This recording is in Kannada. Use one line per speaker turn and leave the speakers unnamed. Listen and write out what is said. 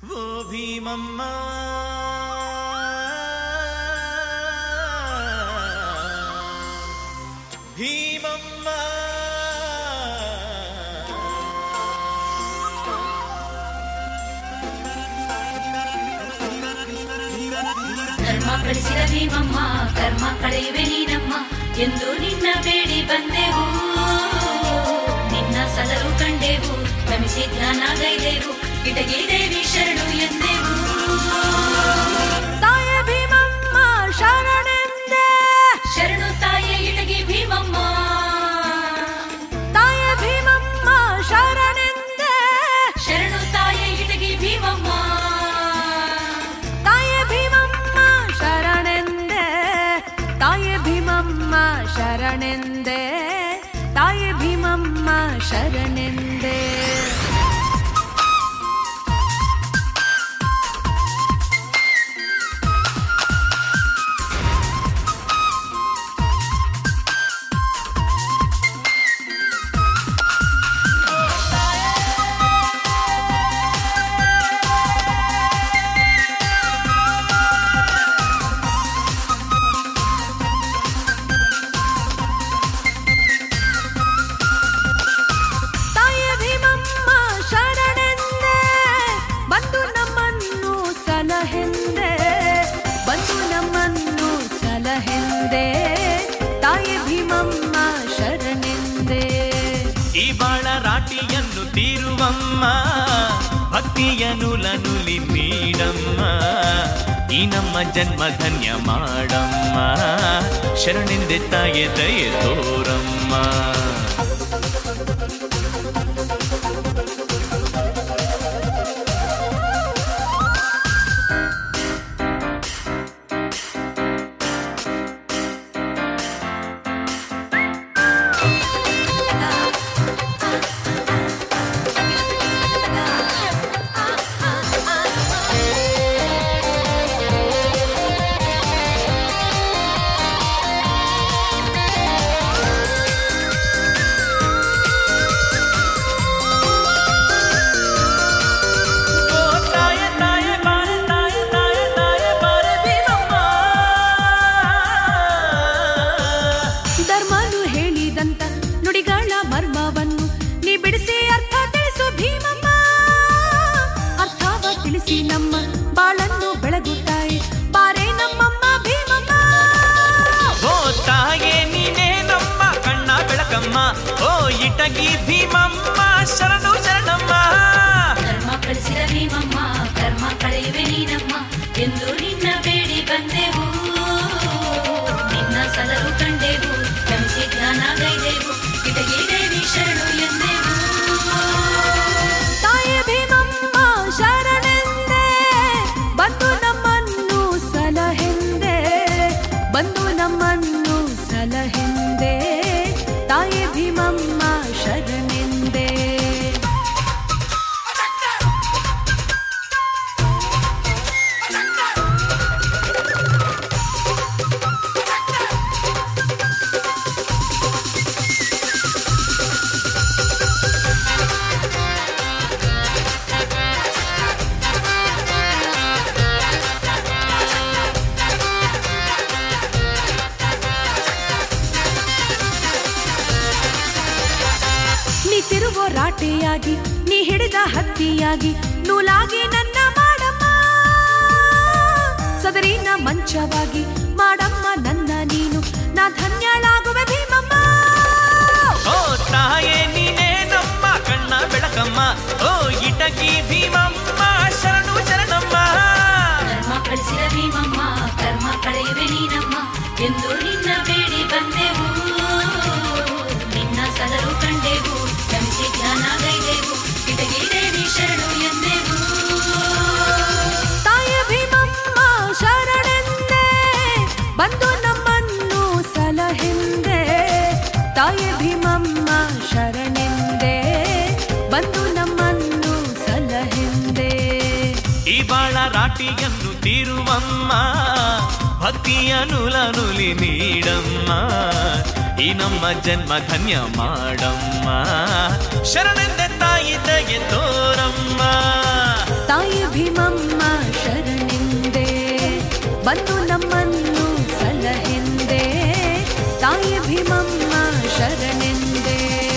ಓ ಭೀಮಮ್ಮ ಭೀಮಮ್ಮ
ಧರ್ಮ ಕಳಿಸಿದ ಭೀಮಮ್ಮ ಕರ್ಮ ಕಳೆಯುವೆ ನೀನಮ್ಮ ಎಂದು ನಿನ್ನ ಬೇಡಿ ಬಂದೆವು ನಿನ್ನ ಸಲರು ಕಂಡೆವು ಕ್ಷಮಿಸಿ ಧ್ಯಾನ ಗೈದೆವು ಇಟಗಿ ದೇವಿ ಶರಣು ಎಂದೆವು
ತಾಯ ಭೀಮಮ್ಮ ಶರಣೆಂದೆ
ಶರಣು ತಾಯೇ ಇಟಗಿ ಭೀಮಮ್ಮ
ತಾಯ ಭೀಮಮ್ಮ ಶರಣೆಂದೆ
ಶರಣು ತಾಯೇ ಇಟಗಿ ಭೀಮಮ್ಮ
ತಾಯ ಭೀಮಮ್ಮ ಶರಣೆಂದೆ ತಾಯ ಭೀಮಮ್ಮ ಶರಣೆಂದೆ ತಾಯ ಭೀಮಮ್ಮ ಶರಣೆಂದೆ ತಾಯ ಭೀಮಮ್ಮ ಶರಣೆಂದೆ ಬಂದು ನಮ್ಮನ್ನು ಸಲಹೆಂದೆ ಬಂದು ನಮ್ಮನ್ನು ಸಲಹೆಂದೆ ತಾಯ ಭೀಮಮ್ಮ ಶರಣೆಂದೆ
ಈ ಬಾಳ ರಾಟಿಯನ್ನು ತೀರುವಮ್ಮ ಭಕ್ತಿಯ ನುಲನುಲಿ ನೀಡಮ್ಮ ಈ ನಮ್ಮ ಜನ್ಮ ಧನ್ಯ ಮಾಡಮ್ಮ ಶರಣೆಂದೆ ತಾಯೆ ದಯೆ ತೋರಮ್ಮ ಓ ತಾಯೆ ತಾಯೆ ಬಾರೆ ತಾಯೆ ತಾಯೆ ತಾಯೆ ಬಾರೆ ಭೀಮಮ್ಮ
ಧರ್ಮನು ಹೇಳಿದಂತ ನುಡಿಗಳ ಮರ್ಮವನ್ನು ನೀ ಬಿಡಿಸಿ ಅರ್ಥ ತಿಳಿಸು ಭೀಮಮ್ಮ ಅರ್ಥವ ತಿಳಿಸಿ ನಮ್ಮ ಬಾಳನ್ನು ಬೆಳಗುತ್ತಾಯಿ ಬಾರೆ ನಮ್ಮಮ್ಮ ಭೀಮಮ್ಮ
ಓ ತಾಯೇ ನೀನೇ ನಮ್ಮ ಕಣ್ಣ ಬೆಳಕಮ್ಮ ಓ ಇಟಗಿ ಭೀಮಮ್ಮ ಶರಣು ಶರಣಮ್ಮ
ಧರ್ಮ ಕಳಿಸಿದ ಭೀಮಮ್ಮ ಕರ್ಮ ಕಳೆಯುವೆ ನೀನಮ್ಮ ಎಂದು ನಿನ್ನ ಬೇಡಿ ಬಂದೆವು ನಿನ್ನ ಸಲರು ಕಂಡೆವು ಕ್ಷಮಿಸಿ ಜ್ಞಾನ ಗೈದೆವು ಇಟಗಿ ದೇವಿ ಶರಣು ಎಂದೆವು
ತಾಯಿ ಭೀಮಮ್ಮ ಶರಣೆಂದೆ ಬಂದು ನಮ್ಮನ್ನು ಸಲಹೆಂದೆ ಬಂದು ನಮ್ಮನ್ನು ಸಲಹೆಂದೆ ತಾಯಿ ಭೀಮಮ್ಮ ಶರಣೆಂದೆ ನೀ ತಿರುಗೋ ರಾಟೆಯಾಗಿ ನೀ ಹಿಡಿದ ಹತ್ತಿಯಾಗಿ ನೂಲಾಗಿ ನನ್ನ ಮಾಡಮ್ಮ ಸದರಿನ ಮಂಚವಾಗಿ ಮಾಡಮ್ಮ ನನ್ನ ನೀನು ನಾ ಧನ್ಯಳಾಗುವೆ ಭೀಮಮ್ಮ
ಓ ತಾಯೇ ನೀನೇ ನಮ್ಮ ಕಣ್ಣ ಬೆಳಕಮ್ಮ ಓ ಇಟಗಿ ಭೀಮಮ್ಮ ಶರಣು ಶರಣಮ್ಮ
ಧರ್ಮ ಕಳಿಸಿದ ಭೀಮಮ್ಮ ಕರ್ಮ ಕಳೆಯುವೆ ನೀನಮ್ಮ ಎಂದು ನಿನ್ನ ಬೇಡಿ ಬಂದೆವು ನಿನ್ನ ಸಲರು ಕಂಡೆವು ಕ್ಷಮಿಸಿ ಜ್ಞಾನ ಗೈದೆವು ಇಟಗಿ ದೇವಿ ಶರಣು ಎಂದೆವು
ತಾಯ ಭೀಮಮ್ಮ ಶರಣೆಂದೆ ಬಂದು ನಮ್ಮನ್ನು ಸಲಹೆಂದೆ ತಾಯ ಭೀಮಮ್ಮ ಶರಣೆಂದೆ ಬಂದು ನಮ್ಮನ್ನು ಸಲಹೆಂದೆ
ಈ ಬಾಳ ರಾಟಿಯನ್ನು ತೀರುವಮ್ಮ ಭಕ್ತಿಯ ನುಲನುಲಿ ನೀಡಮ್ಮ ಈ ನಮ್ಮ ಜನ್ಮ ಧನ್ಯ ಮಾಡಮ್ಮ ಶರಣೆಂದೆ ತಾಯಿ ದಯೆ ತೋರಮ್ಮ
ತಾಯಿ ಭೀಮ ಬಂದು ನಮ್ಮನ್ನು ಸಲಹೆಂದೆ ತಾಯಿ ಭೀಮಮ್ಮ ಶರಣೆಂದೆ